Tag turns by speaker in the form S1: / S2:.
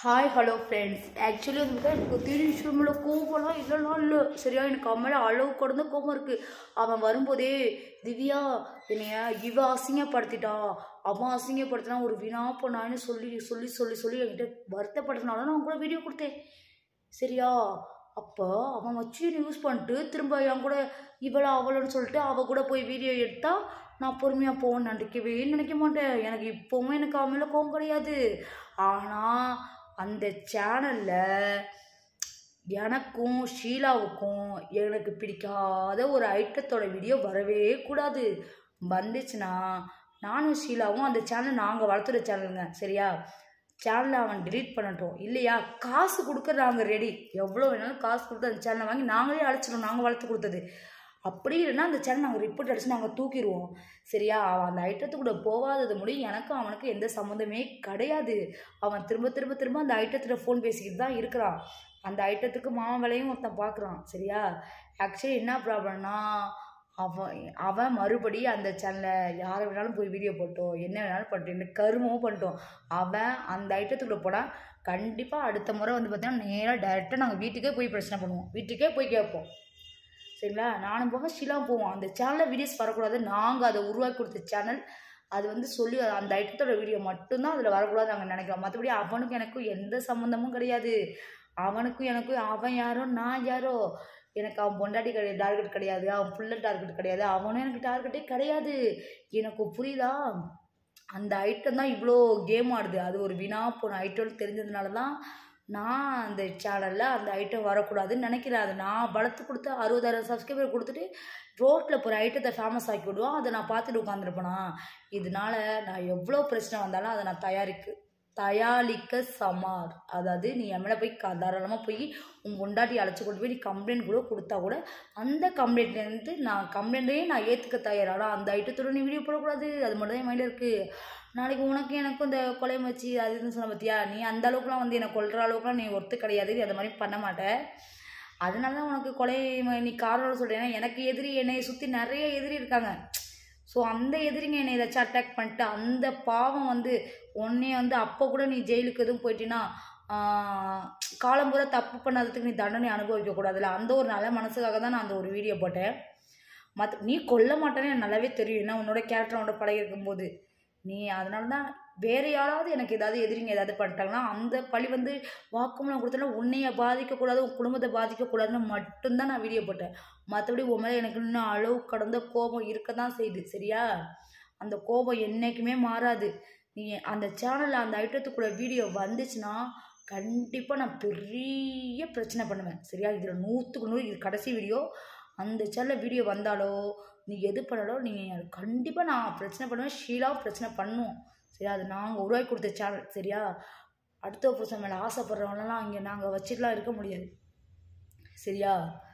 S1: hi hello friends actually வந்து பார்த்தா எனக்கு திடீர் விஷயம் மேலே கோவம்லாம் இல்லைலாம் இல்லை சரியா எனக்கு அவன் மேலே அளவு கடந்த கோபம் இருக்குது அவன் வரும்போதே திவ்யா என்னைய இவ அசிங்கப்படுத்திட்டா அவன் அசிங்கப்படுத்தினா ஒரு வீணா போனான்னு சொல்லி சொல்லி சொல்லி சொல்லி என்கிட்ட வருத்தப்படுத்தினாலும் நான் அவன் கூட வீடியோ கொடுத்தேன் சரியா அப்போ அவன் வச்சு யூஸ் பண்ணிட்டு திரும்ப என் கூட இவளா அவளுன்னு சொல்லிட்டு அவள் கூட போய் வீடியோ எடுத்தா நான் பொறுமையாக போவேன்னு நினைக்கவே நினைக்க மாட்டேன் எனக்கு இப்போவும் எனக்கு அவன் மேலே கோவம் கிடையாது ஆனால் அந்த சேனலில் எனக்கும் ஷீலாவுக்கும் எனக்கு பிடிக்காத ஒரு ஐட்டத்தோட வீடியோ வரவே கூடாது வந்துச்சுன்னா நானும் ஷீலாவும் அந்த சேனல் நாங்கள் வளர்த்துற சேனலுங்க சரியா சேனலை அவன் delete பண்ணட்டும் இல்லையா காசு கொடுக்க நாங்கள் ரெடி எவ்வளோ வேணாலும் காசு கொடுத்து அந்த சேனலை வாங்கி நாங்களே அழைச்சிடும் நாங்கள் வளர்த்து கொடுத்தது அப்படி இல்லைன்னா அந்த சேனல் நாங்கள் ரிப்போர்ட் அடிச்சு நாங்கள் தூக்கிடுவோம் சரியா அவன் அந்த ஐட்டத்துக்கூட போகாதது முடியும் எனக்கும் அவனுக்கு எந்த சம்மந்தமே கிடையாது அவன் திரும்ப திரும்ப திரும்ப அந்த ஐட்டத்தில் ஃபோன் பேசிக்கிட்டு தான் இருக்கிறான் அந்த ஐட்டத்துக்கு மாமன் வேலையும் ஒருத்தன் பார்க்குறான் சரியா ஆக்சுவலி என்ன ப்ராப்ளம்னா அவன் அவன் மறுபடி அந்த சேனலில் யாரை வேணாலும் போய் வீடியோ போட்டோம் என்ன வேணாலும் பண்ணிட்டோம் என்ன கருமவும் பண்ணிட்டோம் அவன் அந்த ஐட்டத்துக்குள்ளே போனால் கண்டிப்பாக அடுத்த முறை வந்து பார்த்தீங்கன்னா நேராக டேரெக்டாக நாங்கள் வீட்டுக்கே போய் பிரச்சனை பண்ணுவோம் வீட்டுக்கே போய் கேட்போம் சரிங்களா நானும் போவேன் ஷீலாவும் போவோம் அந்த சேனலில் வீடியோஸ் வரக்கூடாது நாங்கள் அதை உருவாக்கி கொடுத்த சேனல் அது வந்து சொல்லி அந்த ஐட்டத்தோட வீடியோ மட்டும்தான் அதில் வரக்கூடாது நாங்கள் நினைக்கிறோம் மற்றபடி அவனுக்கும் எனக்கும் எந்த சம்மந்தமும் கிடையாது அவனுக்கும் எனக்கும் அவன் யாரோ நான் யாரோ எனக்கு அவன் பொண்டாட்டி கிடையாது டார்கெட் கிடையாது அவன் புள்ள டார்கெட் கிடையாது அவனும் எனக்கு டார்கெட்டே கிடையாது எனக்கு புரியுதா அந்த ஐட்டம் தான் இவ்வளோ கேம் ஆடுது அது ஒரு வீணா போன ஐட்டம்னு தெரிஞ்சதுனால தான் நான் அந்த சேனலில் அந்த ஐட்டம் வரக்கூடாதுன்னு நினைக்கிறேன் அது நான் வளர்த்து கொடுத்து அறுபதாயிரம் சப்ஸ்கிரைபர் கொடுத்துட்டு ரோட்டில் போகிற ஐட்டத்தை ஃபேமஸ் ஆக்கி விடுவோம் அதை நான் பார்த்துட்டு உட்காந்துருப்பேனா இதனால நான் எவ்வளோ பிரச்சனை வந்தாலும் அதை நான் தயாரிக்கு தயாரிக்க சமார் அதாவது நீ என் மேலே போய் க தாராளமாக போய் உன் பொண்டாட்டி அழைச்சி கொண்டு போய் நீ கம்ப்ளைண்ட் கூட கொடுத்தா கூட அந்த கம்ப்ளைண்ட்லேருந்து நான் கம்ப்ளைண்ட்டையே நான் ஏற்றுக்க தயார் ஆனால் அந்த ஐட்டத்தோட நீ வீடியோ போடக்கூடாது அது மட்டும் தான் என் மைண்டில் இருக்குது நாளைக்கு உனக்கு எனக்கும் இந்த கொலை மச்சி அது இதுன்னு சொன்ன பார்த்தியா நீ அந்த அளவுக்குலாம் வந்து என்னை கொல்ற அளவுக்குலாம் நீ ஒர்த்து கிடையாது நீ அந்த மாதிரி பண்ண மாட்ட அதனால தான் உனக்கு கொலை ம- நீ காரணம் சொல்கிறேன் ஏன்னா எனக்கு எதிரி என்னை சுற்றி நிறைய எதிரி இருக்காங்க ஸோ அந்த எதிரிங்க என்னை ஏதாச்சும் அட்டாக் பண்ணிட்டு அந்த பாவம் வந்து உன்னே வந்து அப்போ கூட நீ ஜெயிலுக்கு எதுவும் போயிட்டீன்னா காலம்புற தப்பு பண்ணதுக்கு நீ தண்டனை அனுபவிக்க கூடாதுல்ல அந்த ஒரு நல்ல மனசுக்காக தான் நான் அந்த ஒரு வீடியோ போட்டேன் மற்ற நீ கொல்ல மாட்டேன்னு எனக்கு நல்லாவே தெரியும் ஏன்னா உன்னோட கேரக்டரோட பழகி இருக்கும்போது நீ அதனால தான் வேற யாராவது எனக்கு ஏதாவது எதிரிங்க ஏதாவது பண்ணிட்டாங்கன்னா அந்த பழி வந்து வாக்குமூலம் கொடுத்தனா உன்னைய பாதிக்கக்கூடாது உன் குடும்பத்தை பாதிக்கக்கூடாதுன்னு மட்டும்தான் நான் வீடியோ போட்டேன் மற்றபடி உன் மேலே எனக்கு இன்னும் அளவு கடந்த கோபம் இருக்க தான் செய்யுது சரியா அந்த கோபம் என்றைக்குமே மாறாது நீ அந்த சேனலில் அந்த ஐட்டத்துக்குள்ள வீடியோ வந்துச்சுன்னா கண்டிப்பாக நான் பெரிய பிரச்சனை பண்ணுவேன் சரியா இதில் நூற்றுக்கு நூறு இது கடைசி வீடியோ அந்த சேனலில் வீடியோ வந்தாலோ நீ எது பண்ணாலோ நீங்கள் கண்டிப்பாக நான் பிரச்சனை பண்ணுவேன் ஷீலாவும் பிரச்சனை பண்ணுவோம் சரியா அது நாங்கள் உருவாக்கி கொடுத்த சேனல் சரியா அடுத்த புருஷன் மேலே ஆசைப்படுறவங்களெல்லாம் இங்கே நாங்கள் வச்சுட்டுலாம் இருக்க முடியாது சரியா